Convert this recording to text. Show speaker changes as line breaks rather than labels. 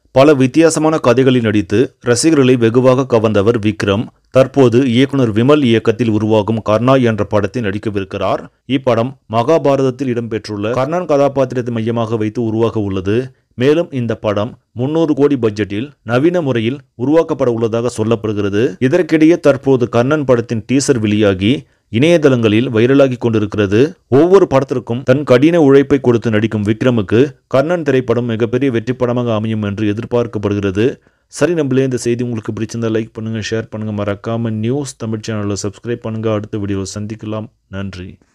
பல வித்தியாசமான கதைகளில் நடித்து ரசிகர்களை வெகுவாக கவர்ந்தவர் விக்ரம் தற்போது இயக்குனர் விமல் இயக்கத்தில் உருவாகும் கர்ணா என்ற படத்தில் நடிக்கவிருக்கிறார் இப்படம் மகாபாரதத்தில் இடம்பெற்றுள்ள கர்ணன் கதாபாத்திரத்தை மையமாக வைத்து உருவாக உள்ளது மேலும் இந்த படம் முன்னூறு கோடி பட்ஜெட்டில் நவீன முறையில் உருவாக்கப்பட உள்ளதாக சொல்லப்படுகிறது இதற்கிடையே தற்போது கர்ணன் படத்தின் டீசர் வெளியாகி இணையதளங்களில் வைரலாகி கொண்டிருக்கிறது ஒவ்வொரு படத்திற்கும் தன் கடின உழைப்பை கொடுத்து நடிக்கும் விக்ரமுக்கு கர்ணன் திரைப்படம் மிகப்பெரிய வெற்றி படமாக அமையும் என்று எதிர்பார்க்கப்படுகிறது சரி நம்மளே இந்த செய்தி உங்களுக்கு பிடிச்சிருந்தா லைக் பண்ணுங்க ஷேர் பண்ணுங்க மறக்காம நியூஸ் தமிழ் சேனலை சப்ஸ்கிரைப் பண்ணுங்க அடுத்த வீடியோவில் சந்திக்கலாம் நன்றி